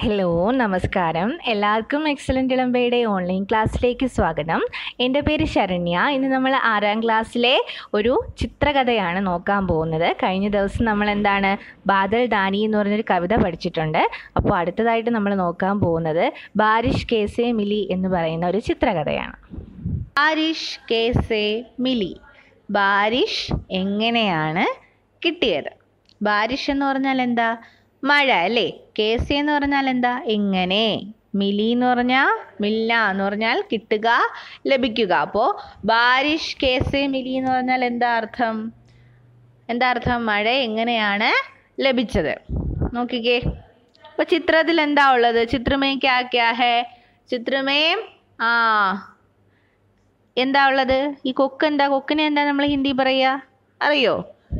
Hello നമസ്കാരം എല്ലാവർക്കും excellent ഇളമ്പയുടെ online ക്ലാസ്സിലേക്ക് സ്വാഗതം എൻ്റെ പേര് ശരണ്യ ഇന്ന് നമ്മൾ ആറാം ക്ലാസ്സിലെ ഒരു ചിത്രകഥയാണ് നോക്കാൻ പോകുന്നത് കഴിഞ്ഞ ദിവസം നമ്മൾ എന്താണ് ബാദൽ ദാനി എന്ന് പറഞ്ഞൊരു കവിത പഠിച്ചിട്ടുണ്ട് അപ്പോൾ അടുത്തതായിട്ട് നമ്മൾ നോക്കാൻ പോകുന്നത് ബാരിഷ് കേസെ മിലി എന്ന് പറയുന്ന ഒരു ചിത്രകഥയാണ് ബാരിഷ് കേസെ മിലി ബാരിഷ് എങ്ങനെയാണ് കിട്ടിയത് ബാരിഷ് എന്ന് പറഞ്ഞാൽ എന്താ മഴ അല്ലേ കേസി എന്ന് പറഞ്ഞാൽ എന്താ എങ്ങനെ മിലി എന്ന് പറഞ്ഞാൽ മില്ല എന്ന് പറഞ്ഞാൽ കിട്ടുക ലഭിക്കുക അപ്പോൾ ബാരിഷ് കേസെ മിലി എന്ന് പറഞ്ഞാൽ എന്താ അർത്ഥം എന്താ അർത്ഥം മഴ എങ്ങനെയാണ് ലഭിച്ചത് നോക്കിക്കേ അപ്പോൾ ചിത്രത്തിൽ എന്താ ഉള്ളത് ചിത്രമേ ക്യാ ക്യാ ഹേ ചിത്രമേ ആ എന്താ ഉള്ളത് ഈ കൊക്ക് എന്താ കൊക്കിനെ എന്താ നമ്മൾ ഹിന്ദി പറയുക അറിയോ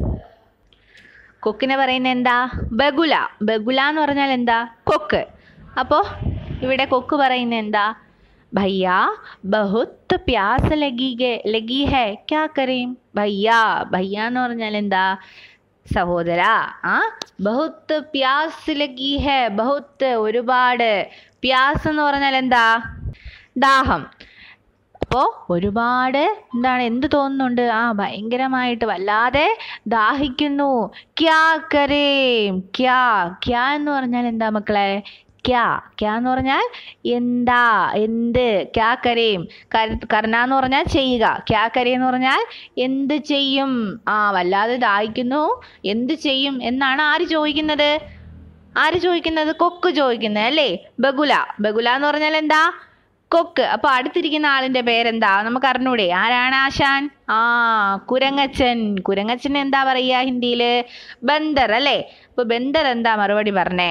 കൊക്കിനെ പറയുന്നത് എന്താ ബഗുല ബഗുല എന്ന് പറഞ്ഞാൽ എന്താ കൊക്ക് അപ്പോൾ ഇവിടെ കൊക്ക് പറയുന്നത് എന്താ ഭയ്യ ബഹുത്ത് പ്യാസ് ലഗി ലഗി ഹേ ക്യാ കരീം ഭയ്യ ഭയ്യ എന്ന് പറഞ്ഞാൽ എന്താ സഹോദര ആ ബഹുത്ത് പ്യാസ് ലഗി ഹേ ബഹുത്ത് ഒരുപാട് പ്യാസ് എന്ന് പറഞ്ഞാൽ എന്താ ദാഹം അപ്പോൾ ഒരുപാട് എന്താണ് എന്ത് തോന്നുന്നുണ്ട് ആ ഭയങ്കരമായിട്ട് വല്ലാതെ ദാഹിക്കുന്നു ക്യാ കരേം ക്യാ ക്യാ എന്ന് പറഞ്ഞാൽ എന്താ മക്കളെ ക്യാ ക്യാ എന്ന് പറഞ്ഞാൽ എന്താ എന്ത് ക്യാ കരേം കർണ എന്ന് പറഞ്ഞാൽ ചെയ്യുക ക്യാ കരേ എന്ന് പറഞ്ഞാൽ എന്ത് ചെയ്യും ആ വല്ലാതെ ദാഹിക്കുന്നു എന്ത് ചെയ്യും എന്നാണ് ആര് ചോദിക്കുന്നത് ആര് ചോദിക്കുന്നത് കൊക്ക് ചോദിക്കുന്നത് അല്ലേ ബഗുല ബഗുല എന്ന് പറഞ്ഞാൽ എന്താ കൊക്ക് അപ്പോൾ അടുത്തിരിക്കുന്ന ആളിൻ്റെ പേരെന്താ നമുക്ക് അറിഞ്ഞൂടെ ആരാണ് ആശാൻ ആ കുരങ്ങച്ചൻ കുരങ്ങച്ചൻ എന്താ പറയുക ഹിന്ദിയിൽ ബന്ദർ അല്ലേ അപ്പോൾ ബന്ദർ എന്താ മറുപടി പറഞ്ഞേ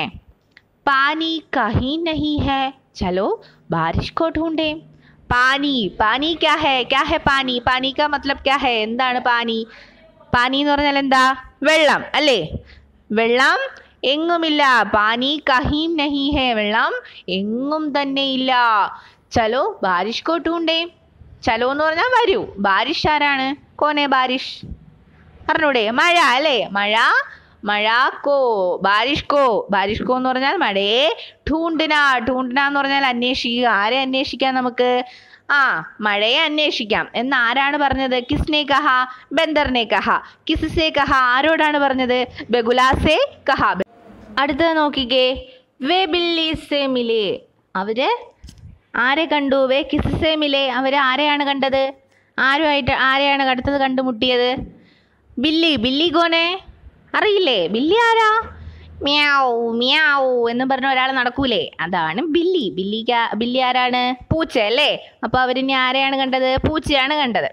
പാനി കഹി നഹി ഹേ ചലോ ബാരിഷ് കോ ढूंढे പാനി പാനി ക്യാ ഹേ ക്യാ ഹേ പാനി പാനി കാ മത്ലബ് ക്യാ ഹേ എന്താണ് പാനി പാനി എന്ന് പറഞ്ഞാൽ എന്താ വെള്ളം അല്ലേ വെള്ളം എങ്ങുമില്ല പാനി കഹീം നഹി ഹേ വെള്ളം എങ്ങും തന്നെ ഇല്ല ചലോ ബാരിഷ് കോ ढूंढे ചലോ എന്ന് പറഞ്ഞാൽ വരൂ ബാരിഷ് ആരാണ് കോനെ ബാരിഷ് അറിഞ്ഞൂടെ മഴ അല്ലേ മഴ മഴക്കോ ബാരിഷ്കോ ബാരിഷ്കോ എന്ന് പറഞ്ഞാൽ മഴയെ ഠൂണ്ടിന ഠൂണ്ടിന എന്ന് പറഞ്ഞാൽ അന്വേഷിക്കുക ആരെ അന്വേഷിക്കാം നമുക്ക് ആ മഴയെ അന്വേഷിക്കാം എന്ന് ആരാണ് പറഞ്ഞത് കിസ്നെ കഹ ബന്ദറിനെ കഹ കിസ്സെ കഹ ആരോടാണ് പറഞ്ഞത് ബഗുലാസെ കഹ അടുത്തത് നോക്കിക്കേ വേ ബില്ലി സെ മിലേ അവര് ആരെ കണ്ടു വേ കിസ്സെ മിലേ അവർ ആരെയാണ് കണ്ടത് ആരുമായിട്ട് ആരെയാണ് അടുത്തത് കണ്ടുമുട്ടിയത് ബില്ലി ബില്ലി കോനെ അറിയില്ലേ ബില്ലി ആരാ മ്യാവൂ മ്യാവൂ എന്ന് പറഞ്ഞ ഒരാൾ നടക്കൂലേ അതാണ് ബില്ലി ബില്ലിക്ക് ബില്ലി ആരാണ് പൂച്ച അല്ലേ അപ്പോൾ അവരിനി ആരെയാണ് കണ്ടത് പൂച്ചയാണ് കണ്ടത്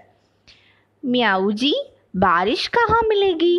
മ്യാവൂ ജി ബാരിഷ് കഹാ മിലേഗി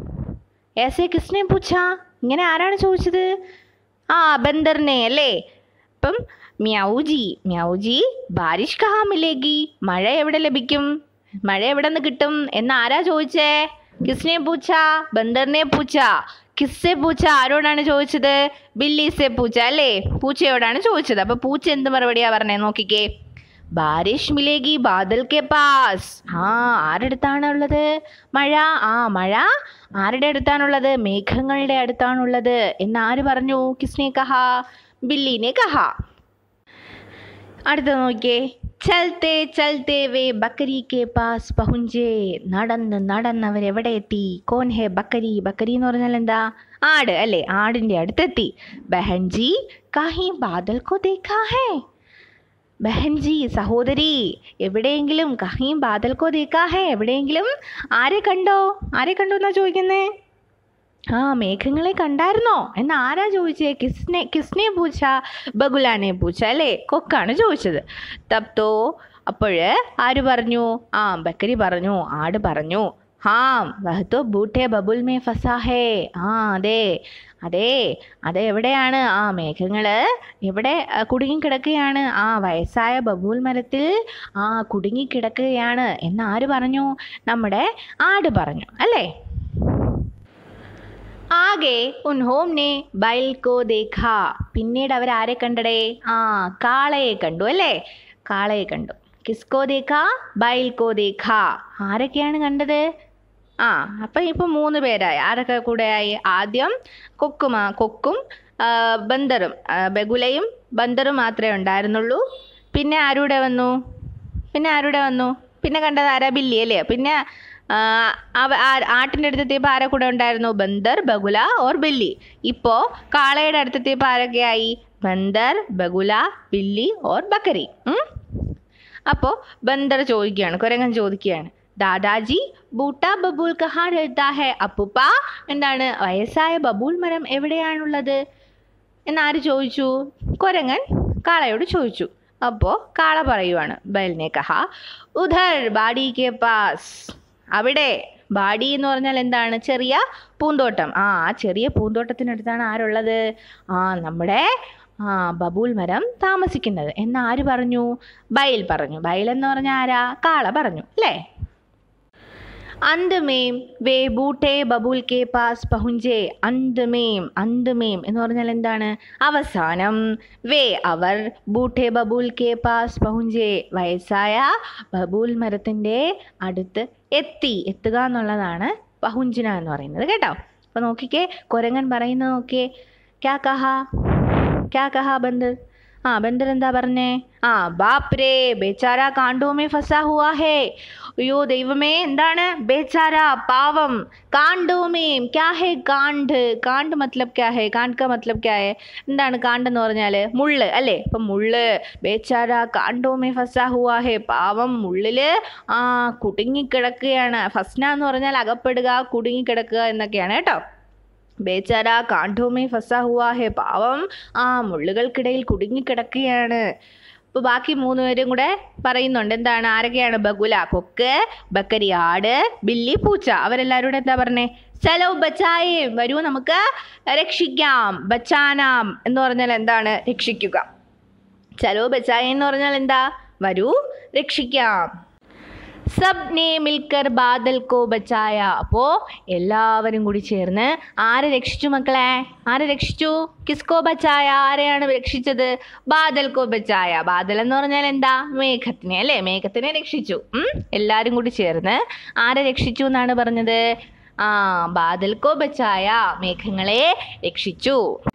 ഏസെ കിസ്നെ പൂച്ച ഇങ്ങനെ ആരാണ് ചോദിച്ചത് ആ ബന്ദറിനെ അല്ലേ അപ്പം മ്യാവുജി മ്യാവുജി ബാരിഷ് കഹാ മിലേഗി മഴ എവിടെ ലഭിക്കും മഴ എവിടെ നിന്ന് കിട്ടും എന്ന് ആരാ ചോദിച്ചേ കിസ്നെ പൂച്ച ബന്ദറിനെ പൂച്ച കിസ്സെ പൂച്ച ആരോടാണ് ചോദിച്ചത് ബില്ലിസെ പൂച്ച അല്ലേ പൂച്ചയോടാണ് ചോദിച്ചത് അപ്പൊ പൂച്ച എന്ത് മറുപടിയാ പറഞ്ഞേ നോക്കിക്കേ ബാരിഷ് മിലേഗി ബാദൽ കെ പാസ് ആ ആരടുത്താണ് ഉള്ളത് മഴ ആ മഴ ആരുടെ അടുത്താണുള്ളത് മേഘങ്ങളുടെ അടുത്താണുള്ളത് എന്ന് ആര് പറഞ്ഞു കിസ്നെ കഹ ബില്ലിനെ കഹ അടുത്ത നോക്കിയേ ചൽത്തേ ചൽത്തേ വേ ബക്കരി കെ പാസ് പഹുഞ്ചേ നടന്ന് നടന്ന് അവരെവിടെ എത്തി കോൻ ഹേ ബക്കരി ബക്കരി എന്ന് പറഞ്ഞാൽ എന്താ ആട് അല്ലേ ആടിൻ്റെ അടുത്തെത്തി ബഹൻജി കാഹി ബാദൽ കോ ദേഖാ ഹേ ബഹൻജി സഹോദരി എവിടെയെങ്കിലും കഹീം ബാദൽ കോ ദേഖാ ഹേ എവിടെയെങ്കിലും ആരെ കണ്ടോ ആരെ കണ്ടോ എന്നാ ചോദിക്കുന്നേ ആ മേഘങ്ങളെ കണ്ടായിരുന്നോ എന്ന് ആരാ ചോദിച്ചേ കിസ്നെ കിസ്നെ പൂച്ച ബഗുലാനെ പൂച്ച അല്ലേ കൊക്കാണ് ചോദിച്ചത് തപ്തോ അപ്പോഴ് ആര് പറഞ്ഞു ആ ബക്കരി പറഞ്ഞു ആട് പറഞ്ഞു ഹാം വഹത്തോ ബൂട്ടെ ബബുൽ മേ ഫസാഹേ ആ അതെ അതെ അതെ എവിടെയാണ് ആ മേഘങ്ങൾ എവിടെ കുടുങ്ങിക്കിടക്കുകയാണ് ആ വയസ്സായ ബബൂൽ മരത്തിൽ ആ കുടുങ്ങിക്കിടക്കുകയാണ് എന്ന് ആര് പറഞ്ഞു നമ്മുടെ ആട് പറഞ്ഞു അല്ലേ ആകെ ഉൻഹോംനെ ബൈൽ കോ ദേഖാ പിന്നീട് അവർ ആരെ കണ്ടടേ ആ കാളയെ കണ്ടു അല്ലേ കാളയെ കണ്ടു കിസ്കോ ദേഖാ ബൈൽ കോ ദേഖാ ആരൊക്കെയാണ് കണ്ടത് ആ അപ്പം ഇപ്പം മൂന്ന് പേരായി ആരൊക്കെ കൂടെ ആയി ആദ്യം കൊക്കുമാ കൊക്കും ആ, ബന്ദറും ആ, ബഗുലയും ബന്ദറും മാത്രമേ ഉണ്ടായിരുന്നുള്ളൂ പിന്നെ ആരൂടെ വന്നു പിന്നെ ആരൂടെ വന്നു പിന്നെ കണ്ടത് ആരാ ബില്ലി അല്ലേ പിന്നെ ആ, അവ ആ- ആട്ടിൻ്റെ അടുത്തെത്തിയപ്പോൾ ആരെ കൂടെ ഉണ്ടായിരുന്നു ബന്ദർ ബഗുല ഓർ ബില്ലി ഇപ്പോൾ കാളയുടെ അടുത്തെത്തിയപ്പോൾ ആരൊക്കെയായി ബന്ദർ ബഗുല ബില്ലി ഓർ ബക്കരി ഉം? അപ്പോൾ ബന്ദർ ചോദിക്കുകയാണ് കുരങ്ങൻ ചോദിക്കുകയാണ് ദാദാജി ബൂട്ട ബബൂൽ കഹാ രഹത്താ ഹെ അപ്പുപ്പ എന്താണ് വയസ്സായ ബബൂൽ മരം എവിടെയാണുള്ളത് എന്നാര് ചോദിച്ചു കുരങ്ങൻ കാളയോട് ചോദിച്ചു അപ്പോൾ കാള പറയുവാണ് ബൈലിനെ കഹ ഉധർ ബാഡി കെ പാസ് അവിടെ ബാഡി എന്ന് പറഞ്ഞാൽ എന്താണ് ചെറിയ പൂന്തോട്ടം ആ ആ ചെറിയ പൂന്തോട്ടത്തിനടുത്താണ് ആരുള്ളത് ആ നമ്മുടെ ആ ബബൂൽ മരം താമസിക്കുന്നത് എന്ന് ആര് പറഞ്ഞു ബൈൽ പറഞ്ഞു ബൈൽ എന്ന് പറഞ്ഞാൽ ആരാ കാള പറഞ്ഞു അല്ലേ അന്തമേം വേ ബൂട്ടെ ബബുൽ കെ പാസ് പഹുഞ്ചേ അന്തമേം അന്തമേം എന്ന് പറഞ്ഞാൽ എന്താണ് അവസാനം വേ അവർ ബൂട്ടെ ബബുൽ കെ പാസ് പഹുഞ്ചേ വയസ്സായ ബബൂൽ മരത്തിൻ്റെ അടുത്ത് എത്തി എത്തുക എന്നുള്ളതാണ് പഹുഞ്ചിന എന്ന് പറയുന്നത് കേട്ടോ അപ്പോൾ നോക്കിക്കേ കുരങ്ങൻ പറയുന്നത് നോക്കിയേ ക്യാ കഹാ ക്യാ കഹാ ബന്ദർ ആ ബന്ദർ എന്താ പറഞ്ഞേ ആ ബാപ് രേ ബേച്ചാര കാണ്ടോമേ ഫസാ ഹുവാ ഹേ അയ്യോ ദൈവമേ എന്താണ് ബേച്ചാര പാവം കാണ്ടോമേം ക്യാ ഹേ കാണ്ട് കാണ്ട് മത്ലബ് ക്യാ ഹേ കാണ്ട് കാ മത്ലബ് ക്യാ ഹേ എന്താണ് കാണ്ട് എന്ന് പറഞ്ഞാൽ മുള്ള് അല്ലേ ഇപ്പം മുള്ള് ബേച്ചാര കാണ്ടോമേ ഫസാ ഹുവാ ഹേ പാവം മുള്ളില് ആ കുടുങ്ങിക്കിടക്കുകയാണ് ഫസ്ന എന്ന് പറഞ്ഞാൽ അകപ്പെടുക കുടുങ്ങിക്കിടക്കുക എന്നൊക്കെയാണ് കേട്ടോ ബേച്ചാര കാണ്ടോമേ ഫസ ഹുവാ ഹേ പാവം ആ മുള്ളുകൾക്കിടയിൽ കുടുങ്ങിക്കിടക്കുകയാണ് അപ്പോൾ ബാക്കി മൂന്ന് പേരും കൂടെ പറയുന്നുണ്ട് എന്താണ് ആരൊക്കെയാണ് ബഗുല കൊക്ക് ബക്കരി ആട് ബില്ലി പൂച്ച അവരെല്ലാവരും കൂടെ എന്താ പറഞ്ഞേ ചലോ ബച്ചായേ വരൂ നമുക്ക് രക്ഷിക്കാം ബച്ചാനാം എന്ന് പറഞ്ഞാൽ എന്താണ് രക്ഷിക്കുക ചലോ ബച്ചായേ എന്ന് പറഞ്ഞാൽ എന്താ വരൂ രക്ഷിക്കാം സബ് ने मिलकर ബാദൽ കോ ബച്ചായ അപ്പോൾ എല്ലാവരും കൂടി ചേർന്ന് ആരെ രക്ഷിച്ചു മക്കളെ ആരെ രക്ഷിച്ചു കിസ്കോ ബച്ചായ ആരെയാണ് രക്ഷിച്ചത് ബാദൽ കോ ബച്ചായ ബാദൽ എന്ന് പറഞ്ഞാൽ എന്താ മേഘത്തിനെ അല്ലേ മേഘത്തിനെ രക്ഷിച്ചു ഉം? എല്ലാവരും കൂടി ചേർന്ന് ആരെ രക്ഷിച്ചു എന്നാണ് പറഞ്ഞത് ആ ബാദൽ കോ ബച്ചായ മേഘങ്ങളെ രക്ഷിച്ചു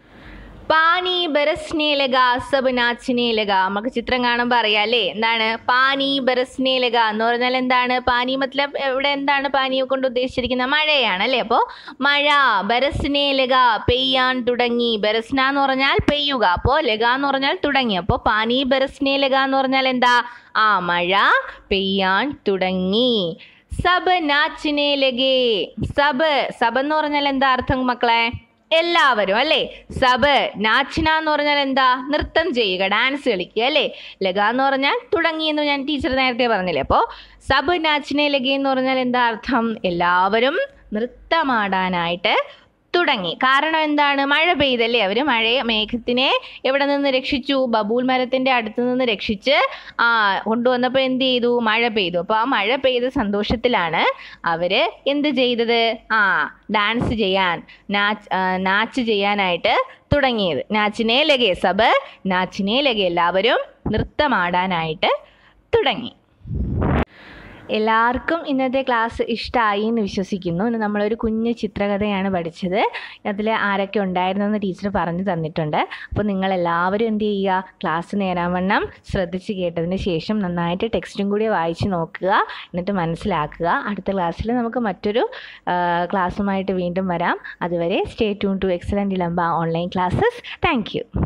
പാനി ബരസ്നെ ലഗ സബ് നാച്ചിനെ ലഗ നമുക്ക് ചിത്രം കാണുമ്പോൾ അറിയാം അല്ലേ എന്താണ് പാനി ബരസ്നെ ലഗ എന്ന് പറഞ്ഞാൽ എന്താണ് പാനി മത്ലബ് ഇവിടെ എന്താണ് പാനിയെ കൊണ്ട് ഉദ്ദേശിച്ചിരിക്കുന്നത് മഴയാണ് അല്ലേ അപ്പോൾ മഴ ബരസ്നെ ലഗ പെയ്യാൻ തുടങ്ങി ബരസ്ന എന്ന് പറഞ്ഞാൽ പെയ്യുക അപ്പോൾ ലഗ എന്ന് പറഞ്ഞാൽ തുടങ്ങി അപ്പോൾ പാനി ബരസ്നെ ലഗ എന്ന് പറഞ്ഞാൽ എന്താ ആ മഴ പെയ്യാൻ തുടങ്ങി സബ് നാച്ചിനെ ലഗേ സബ് സബ് എന്ന് പറഞ്ഞാൽ എന്താ അർത്ഥം മക്കളെ എല്ലാവരും അല്ലേ സബ് നാച്ചിന എന്ന് പറഞ്ഞാൽ എന്താ നൃത്തം ചെയ്യുക ഡാൻസ് കളിക്കുക അല്ലേ ലഗ എന്ന് പറഞ്ഞാൽ തുടങ്ങി എന്ന് ഞാൻ ടീച്ചർ നേരത്തെ പറഞ്ഞില്ലേ അപ്പോൾ സബ് നാച്ചിനെ ലഗ എന്ന് പറഞ്ഞാൽ എന്താ അർത്ഥം എല്ലാവരും നൃത്തമാടാനായിട്ട് തുടങ്ങി കാരണം എന്താണ് മഴ പെയ്തല്ലേ അവർ മഴയെ മേഘത്തിനെ എവിടെ നിന്ന് രക്ഷിച്ചു ബബൂൽ മരത്തിൻ്റെ അടുത്ത് നിന്ന് രക്ഷിച്ച് ആ കൊണ്ടുവന്നപ്പോൾ എന്ത് ചെയ്തു മഴ പെയ്തു അപ്പോൾ ആ മഴ പെയ്ത സന്തോഷത്തിലാണ് അവർ എന്ത് ചെയ്തത് ആ ഡാൻസ് ചെയ്യാൻ നാച്ച് ആ, നാച്ച് ചെയ്യാനായിട്ട് തുടങ്ങിയത് നാച്ചിനെ ലഗെ സബ് നാച്ചിനെ ലഗെ എല്ലാവരും നൃത്തമാടാനായിട്ട് തുടങ്ങി എല്ലാവർക്കും ഇന്നത്തെ ക്ലാസ് ഇഷ്ടമായി എന്ന് വിശ്വസിക്കുന്നു ഇന്ന് നമ്മളൊരു കുഞ്ഞ് ചിത്രകഥയാണ് പഠിച്ചത് അതിൽ ആരൊക്കെ ഉണ്ടായിരുന്നെന്ന് ടീച്ചർ പറഞ്ഞു തന്നിട്ടുണ്ട് അപ്പോൾ നിങ്ങൾ എല്ലാവരും എന്ത് ചെയ്യുക ക്ലാസ് നേരാവണ്ണം ശ്രദ്ധിച്ച് കേട്ടതിന് ശേഷം നന്നായിട്ട് ടെക്സ്റ്റും കൂടി വായിച്ച് നോക്കുക എന്നിട്ട് മനസ്സിലാക്കുക അടുത്ത ക്ലാസ്സിൽ നമുക്ക് മറ്റൊരു ആ, ക്ലാസ്സുമായിട്ട് വീണ്ടും വരാം അതുവരെ സ്റ്റേ ട്യൂൺ ടു എക്സലൻ്റ് ഇളമ്പ ഓൺലൈൻ ക്ലാസ്സസ് താങ്ക് യു